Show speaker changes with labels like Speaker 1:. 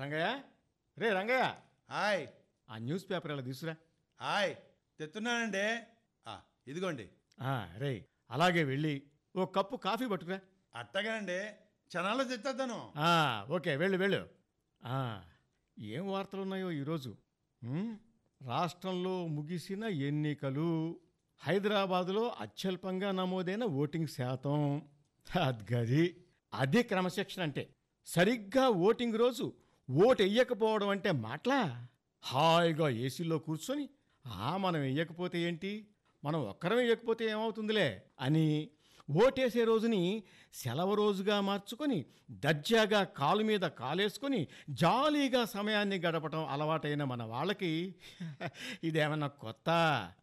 Speaker 1: రంగయ్య రే రంగయ్య
Speaker 2: హాయ్
Speaker 1: ఆ news paper ఇలా తీసురా
Speaker 2: హాయ్ తెస్తున్నానండి ఆ, ఇదిగోండి
Speaker 1: ఆ, రే అలాగే వెళ్ళి ఓ కప్పు కాఫీ పట్టుకురా
Speaker 2: అట్టగానండి క్షణాల్లో తెచ్చేద్దాను
Speaker 1: ఆ, ఓకే వెళ్ళు వెళ్ళు ఆ, ఏం వార్తలు ఉన్నాయో ఈరోజు ఉమ్, రాష్ట్రంలో ముగిసిన ఎన్నికలు హైదరాబాదులో అత్యల్పంగా నమోదైన ఓటింగ్ శాతం అద్గది అదే క్రమశిక్షణ అంటే సరిగ్గా ఓటింగ్ రోజు ఓటు వెయ్యకపోవడం అంటే మాటలా హాయిగా ఏసీలో కూర్చొని ఆ మనం వెయ్యకపోతే ఏంటి మనం ఒక్కరం వెయ్యకపోతే ఏమవుతుందిలే అని ఓటేసే రోజుని సెలవు రోజుగా మార్చుకొని దర్జాగా కాలు మీద కాలేసుకొని జాలీగా సమయాన్ని గడపటం అలవాటైన మన వాళ్ళకి ఇదేమన్నా కొత్త